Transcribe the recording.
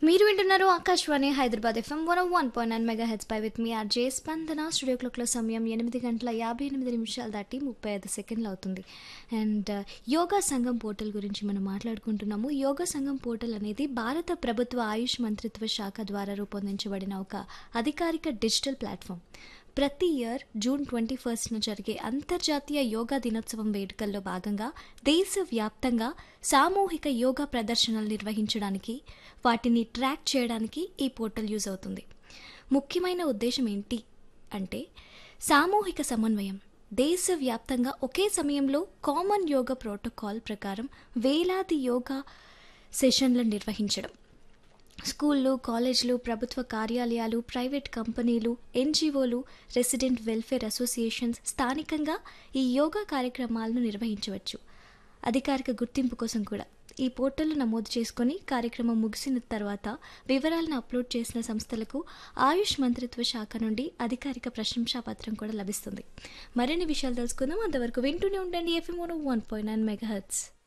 మీరు వింటున్నారు Akashvani Hyderabad FM one one point nine mega hertz పై with me RJ Spandana studio క్లాక్లో సమయం ఎనిమిది గంటల యాభై ఎనిమిది నిమిషాలు దాటి ముప్పై ఐదు సెకండ్లు అవుతుంది అండ్ యోగా సంఘం పోర్టల్ గురించి మనం మాట్లాడుకుంటున్నాము యోగా సంఘం పోర్టల్ అనేది భారత ప్రభుత్వ ఆయుష్ మంత్రిత్వ శాఖ ద్వారా రూపొందించబడిన ఒక అధికారిక డిజిటల్ ప్లాట్ఫామ్ ప్రతి ఇయర్ జూన్ ట్వంటీ ఫస్ట్న జరిగే అంతర్జాతీయ యోగా దినోత్సవం వేడుకల్లో భాగంగా దేశవ్యాప్తంగా సామూహిక యోగా ప్రదర్శనలు నిర్వహించడానికి వాటిని ట్రాక్ చేయడానికి ఈ పోర్టల్ యూజ్ అవుతుంది ముఖ్యమైన ఉద్దేశం ఏంటి అంటే సామూహిక సమన్వయం దేశవ్యాప్తంగా ఒకే సమయంలో కామన్ యోగా ప్రోటోకాల్ ప్రకారం వేలాది యోగా సెషన్లను నిర్వహించడం స్కూళ్ళు కాలేజీలు ప్రభుత్వ కార్యాలయాలు ప్రైవేట్ కంపెనీలు ఎన్జిఓలు రెసిడెంట్ వెల్ఫేర్ అసోసియేషన్స్ స్థానికంగా ఈ యోగా కార్యక్రమాలను నిర్వహించవచ్చు అధికారిక గుర్తింపు కోసం కూడా ఈ పోర్టల్లో నమోదు చేసుకొని కార్యక్రమం ముగిసిన తర్వాత వివరాలను అప్లోడ్ చేసిన సంస్థలకు ఆయుష్ మంత్రిత్వ శాఖ నుండి అధికారిక ప్రశంసాపత్రం కూడా లభిస్తుంది మరిన్ని విషయాలు తెలుసుకుందాం అంతవరకు వింటూనే ఉండండి FM one point nine mega hertz